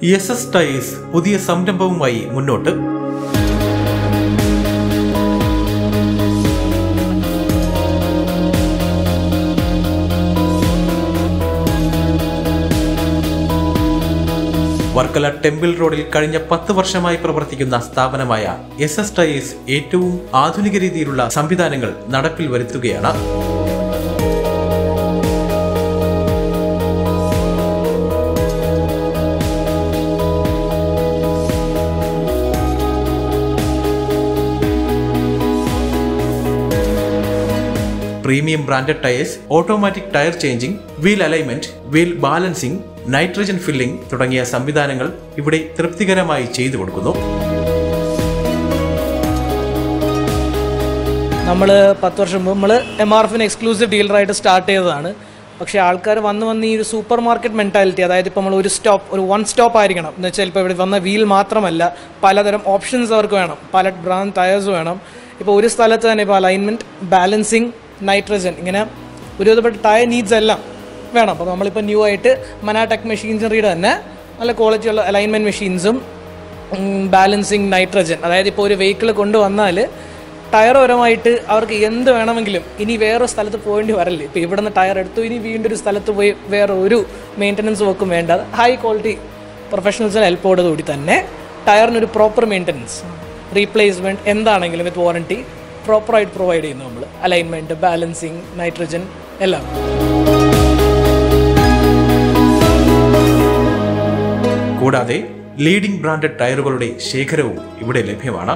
S S tyres പുതിയ സംരംഭവുമായി മുന്നോട്ട് Varkala temple റോഡിൽ കഴിഞ്ഞ പത്ത് വർഷമായി പ്രവർത്തിക്കുന്ന സ്ഥാപനമായ എസ് എസ് ടയേഴ്സ് ഏറ്റവും ആധുനിക രീതിയിലുള്ള സംവിധാനങ്ങൾ നടപ്പിൽ വരുത്തുകയാണ് premium branded tyres automatic tyre changing wheel alignment wheel balancing nitrogen filling തുടങ്ങിയ സംവിധാനങ്ങൾ ഇവിടെ തൃപ്തികരമായി ചെയ്തു കൊടുക്കുന്നു നമ്മൾ പത്ത് വർഷം മുമ്പ് നമ്മൾ എം ആർ എഫിന് എക്സ്ക്ലൂസീവ് ഡീലറായിട്ട് സ്റ്റാർട്ട് ചെയ്തതാണ് പക്ഷേ ആൾക്കാർ വന്ന് വന്ന് ഈ ഒരു സൂപ്പർ മാർക്കറ്റ് മെൻറ്റാലിറ്റി അതായത് ഇപ്പോൾ നമ്മൾ ഒരു സ്റ്റോപ്പ് ഒരു വൺ സ്റ്റോപ്പ് ആയിരിക്കണം എന്ന് വെച്ചാൽ ഇപ്പോൾ ഇവിടെ വന്ന വീൽ മാത്രമല്ല പലതരം ഓപ്ഷൻസ് അവർക്ക് വേണം പല ബ്രാൻഡ് ടയേഴ്സ് വേണം ഇപ്പോൾ ഒരു സ്ഥലത്ത് തന്നെ ഇപ്പോൾ അലൈൻമെൻറ്റ് ബാലൻസിങ് നൈട്രജൻ ഇങ്ങനെ ഒരുവിധപ്പെട്ട ടയർ നീഡ്സ് എല്ലാം വേണം അപ്പോൾ നമ്മളിപ്പോൾ ന്യൂ ആയിട്ട് മനാടെക് മെഷീനറിയുടെ തന്നെ നല്ല ക്വാളിറ്റിയുള്ള അലൈൻമെൻറ്റ് മെഷീൻസും ബാലൻസിങ് നൈട്രജൻ അതായത് ഇപ്പോൾ ഒരു വെഹിക്കിൾ കൊണ്ടുവന്നാൽ ടയർപരമായിട്ട് അവർക്ക് എന്ത് വേണമെങ്കിലും ഇനി വേറെ സ്ഥലത്ത് പോകേണ്ടി വരല്ലേ ഇപ്പോൾ ഇവിടെ നിന്ന് ടയർ എടുത്തു ഇനി വീണ്ടും ഒരു സ്ഥലത്ത് പോയി വേറെ ഒരു മെയിൻ്റനൻസ് വർക്കും വേണ്ട ഹൈ ക്വാളിറ്റി പ്രൊഫഷണൽസിന് ഹെൽപ്പോടുകൂടി തന്നെ ടയറിനൊരു പ്രോപ്പർ മെയിൻ്റനൻസ് റീപ്ലേസ്മെൻറ്റ് എന്താണെങ്കിലും വിത്ത് വാറണ്ടി പ്രോപ്പറായിട്ട് പ്രൊവൈഡ് ചെയ്യുന്നു നമ്മൾ അലൈൻമെൻറ്റ് ബാലൻസിങ് നൈട്രജൻ എല്ലാം കൂടാതെ ലീഡിംഗ് ബ്രാൻഡഡ് ടയറുകളുടെ ശേഖരവും ഇവിടെ ലഭ്യമാണ്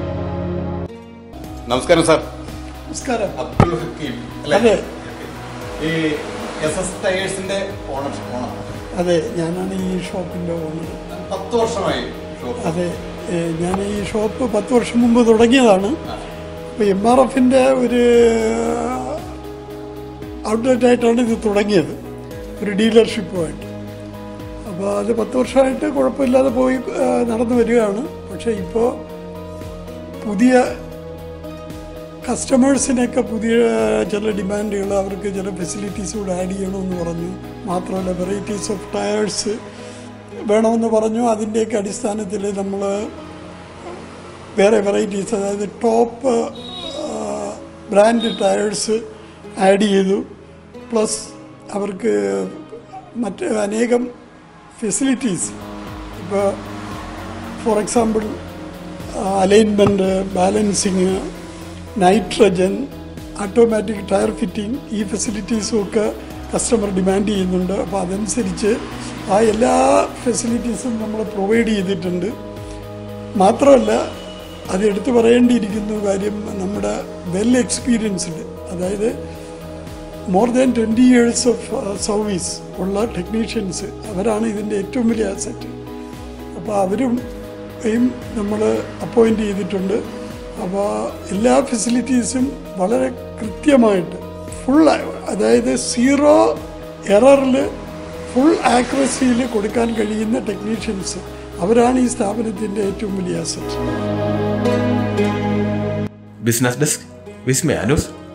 നമസ്കാരം സാർ നമസ്കാരം അബ്ദുൽ ഹക്കീം അല്ലേ അതെ ഈ എസ് എസ് ടയേഴ്സിന്റെ ഓണർ ഓണർ അതെ ഞാനാണ് ഈ ഷോപ്പിൻ്റെ ഓണർ പത്ത് വർഷമായി ഷോപ്പ് അതെ ഏ, ഞാൻ ഈ ഷോപ്പ് പത്ത് വർഷം മുമ്പ് തുടങ്ങിയതാണ് അപ്പോൾ എം ആർ എഫിൻ്റെ ഒരു ഔട്ട്ലെറ്റ് ആയിട്ടാണ് ഇത് തുടങ്ങിയത് ഒരു ഡീലർഷിപ്പുമായിട്ട് അപ്പോൾ അത് പത്ത് വർഷമായിട്ട് കുഴപ്പമില്ലാതെ പോയി ആ, നടന്നു വരികയാണ് പക്ഷേ ഇപ്പോൾ പുതിയ കസ്റ്റമേഴ്സിനൊക്കെ പുതിയ ചില ഡിമാൻഡുകൾ അവർക്ക് ചില ഫെസിലിറ്റീസ് കൂടെ ആഡ് ചെയ്യണമെന്ന് പറഞ്ഞു മാത്രമല്ല വെറൈറ്റീസ് ഓഫ് ടയേഴ്സ് വേണമെന്ന് പറഞ്ഞു അതിൻ്റെയൊക്കെ അടിസ്ഥാനത്തിൽ നമ്മൾ വേറെ വെറൈറ്റീസ് അതായത് ടോപ്പ് ബ്രാൻഡ് ടയേഴ്സ് ആഡ് ചെയ്തു പ്ലസ് അവർക്ക് മറ്റ് അനേകം ഫെസിലിറ്റീസ് ഇപ്പോൾ for example alignment balancing nitrogen automatic tyre fitting ഈ ഫെസിലിറ്റീസും ഒക്കെ കസ്റ്റമർ ഡിമാൻഡ് ചെയ്യുന്നുണ്ട് അപ്പോൾ അതനുസരിച്ച് ആ എല്ലാ ഫെസിലിറ്റീസും നമ്മൾ പ്രൊവൈഡ് ചെയ്തിട്ടുണ്ട് മാത്രമല്ല അത് എടുത്തു പറയേണ്ടിയിരിക്കുന്നു കാര്യം നമ്മുടെ വെൽ എക്സ്പീരിയൻസ്ഡ് അതായത് more than twenty years of service ഉള്ള ടെക്നീഷ്യൻസ് അവരാണ് ഇതിൻ്റെ ഏറ്റവും വലിയ അസറ്റ് അപ്പോൾ അവരും യും നമ്മൾ അപ്പോയിൻ്റ് ചെയ്തിട്ടുണ്ട് അപ്പോൾ എല്ലാ ഫെസിലിറ്റീസും വളരെ കൃത്യമായിട്ട് ഫുൾ അതായത് സീറോ എററിൽ ഫുൾ ആക്യുറസിയിൽ കൊടുക്കാൻ കഴിയുന്ന ടെക്നീഷ്യൻസ് അവരാണ് ഈ സ്ഥാപനത്തിൻ്റെ ഏറ്റവും വലിയ asset business desk Vismaya news